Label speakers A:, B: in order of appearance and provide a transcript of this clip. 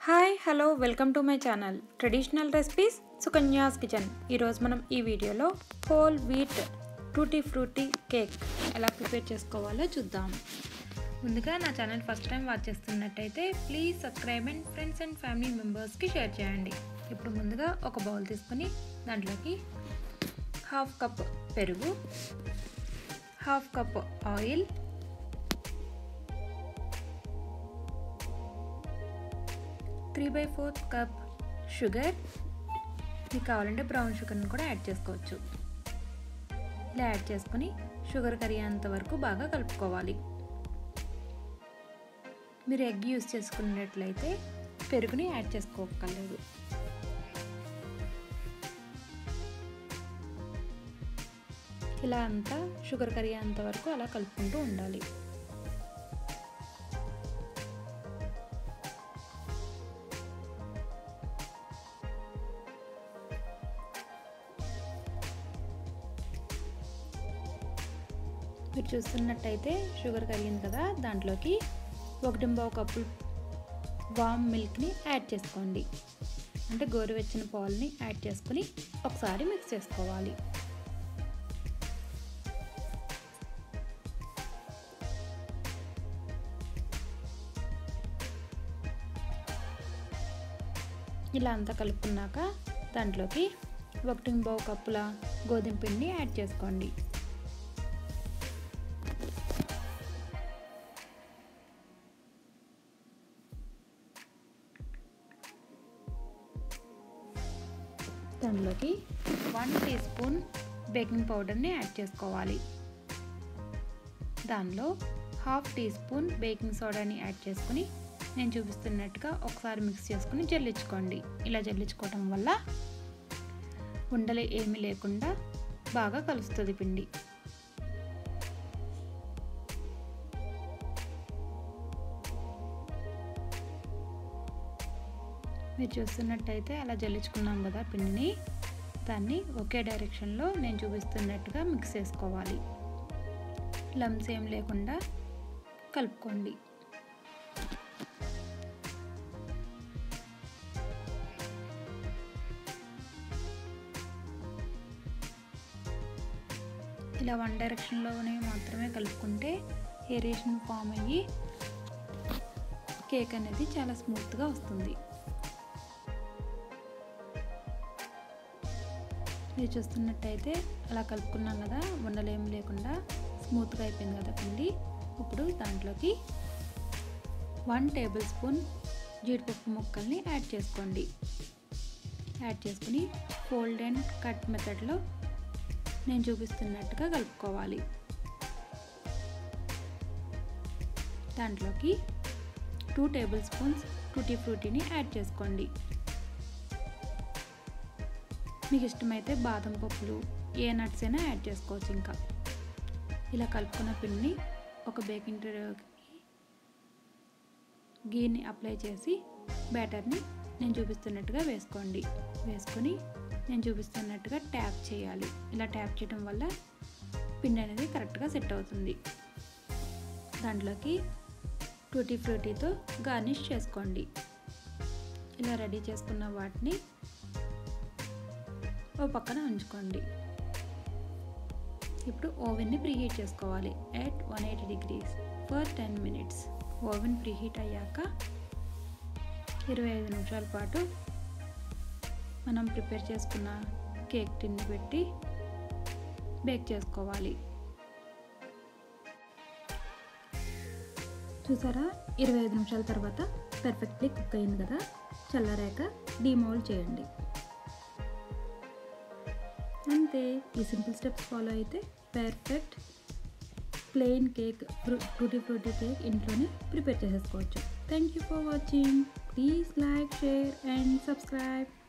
A: hi hello welcome to my channel traditional recipes Sukanya's kitchen ఈరోజు మనం ఈ వీడియోలో whole wheat tutti frutti cake ఎలా ప్రిపేర్ చేసుకోవాలో చూద్దాం ముందుగా నా ఛానల్ ఫస్ట్ టైం వాచ్ చేస్తున్నట్టయితే please subscribe and friends and family మెంబర్స్కి షేర్ చేయండి ఇప్పుడు ముందుగా ఒక బౌల్ తీసుకొని దాంట్లోకి హాఫ్ కప్ పెరుగు half cup oil three by fourth cup sugar మీకు కావాలంటే బ్రౌన్ షుగర్ని కూడా యాడ్ చేసుకోవచ్చు ఇలా యాడ్ చేసుకొని షుగర్ కరిగేంత వరకు బాగా కలుపుకోవాలి మీరు ఎగ్ యూస్ చేసుకున్నట్లయితే పెరుగుని యాడ్ చేసుకోకర్లేదు ఇలా అంతా షుగర్ కరిగేంత వరకు అలా కలుపుకుంటూ ఉండాలి మీరు చూస్తున్నట్టయితే షుగర్ కరిగింది కదా దాంట్లోకి ఒకటి బావు కప్పు వామ్ మిల్క్ని యాడ్ చేసుకోండి అంటే గోరువెచ్చిన పాలని యాడ్ చేసుకొని ఒకసారి మిక్స్ చేసుకోవాలి ఇలా అంతా కలుపుకున్నాక దాంట్లోకి ఒకటి బావు కప్పుల గోధుమ పిండిని యాడ్ చేసుకోండి దానిలోకి వన్ టీ స్పూన్ బేకింగ్ పౌడర్ని యాడ్ చేసుకోవాలి దానిలో హాఫ్ టీ స్పూన్ బేకింగ్ సోడాని యాడ్ చేసుకుని నేను చూపిస్తున్నట్టుగా ఒకసారి మిక్స్ చేసుకుని జల్లించుకోండి ఇలా జల్లించుకోవటం వల్ల ఉండలు ఏమీ లేకుండా బాగా కలుస్తుంది పిండి మీరు చూస్తున్నట్టయితే అలా జల్లించుకున్నాం కదా పిండిని దాన్ని ఒకే డైరెక్షన్లో నేను చూపిస్తున్నట్టుగా మిక్స్ చేసుకోవాలి లమ్స్ ఏం లేకుండా కలుపుకోండి ఇలా వన్ డైరెక్షన్లోనే మాత్రమే కలుపుకుంటే ఏరియేషన్ ఫామ్ అయ్యి కేక్ అనేది చాలా స్మూత్గా వస్తుంది మీరు చూస్తున్నట్టయితే అలా కలుపుకున్నాం కదా ఉండలేం లేకుండా స్మూత్గా అయిపోయింది కదా పిండి ఇప్పుడు దాంట్లోకి వన్ టేబుల్ స్పూన్ జీడిపప్పు ముక్కల్ని యాడ్ చేసుకోండి యాడ్ చేసుకుని ఫోల్డ్ అండ్ కట్ మెథడ్లో నేను చూపిస్తున్నట్టుగా కలుపుకోవాలి దాంట్లోకి టూ టేబుల్ స్పూన్స్ టూటీ ఫ్రూటీని యాడ్ చేసుకోండి మీకు ఇష్టమైతే బాదం పప్పులు ఏ నట్స్ అయినా యాడ్ చేసుకోవచ్చు ఇంకా ఇలా కలుపుకున్న పిండిని ఒక బేకింగ్ ట్రేకి గీని అప్లై చేసి బ్యాటర్ని నేను చూపిస్తున్నట్టుగా వేసుకోండి వేసుకొని నేను చూపిస్తున్నట్టుగా ట్యాప్ చేయాలి ఇలా ట్యాప్ చేయడం వల్ల పిండి అనేది కరెక్ట్గా సెట్ అవుతుంది దాంట్లోకి టూటీ ఫ్రూటీతో గార్నిష్ చేసుకోండి ఇలా రెడీ చేసుకున్న వాటిని ఓ పక్కన ఉంచుకోండి ఇప్పుడు ఓవెన్ని ప్రీహీట్ చేసుకోవాలి at one eighty degrees for ten minutes oven preheat అయ్యాక ఇరవై ఐదు నిమిషాల పాటు మనం ప్రిపేర్ చేసుకున్న కేక్ టిన్ని పెట్టి బేక్ చేసుకోవాలి చూసారా ఇరవై ఐదు నిమిషాల తర్వాత పర్ఫెక్ట్లీ కుక్ అయింది కదా చల్లారాక డీమౌల్డ్ చేయండి అంతే ఈ సింపుల్ స్టెప్స్ ఫాలో అయితే perfect plain cake frutti frutti cake ఇంట్లోనే ప్రిపేర్ చేసేసుకోవచ్చు thank you for watching please like share and subscribe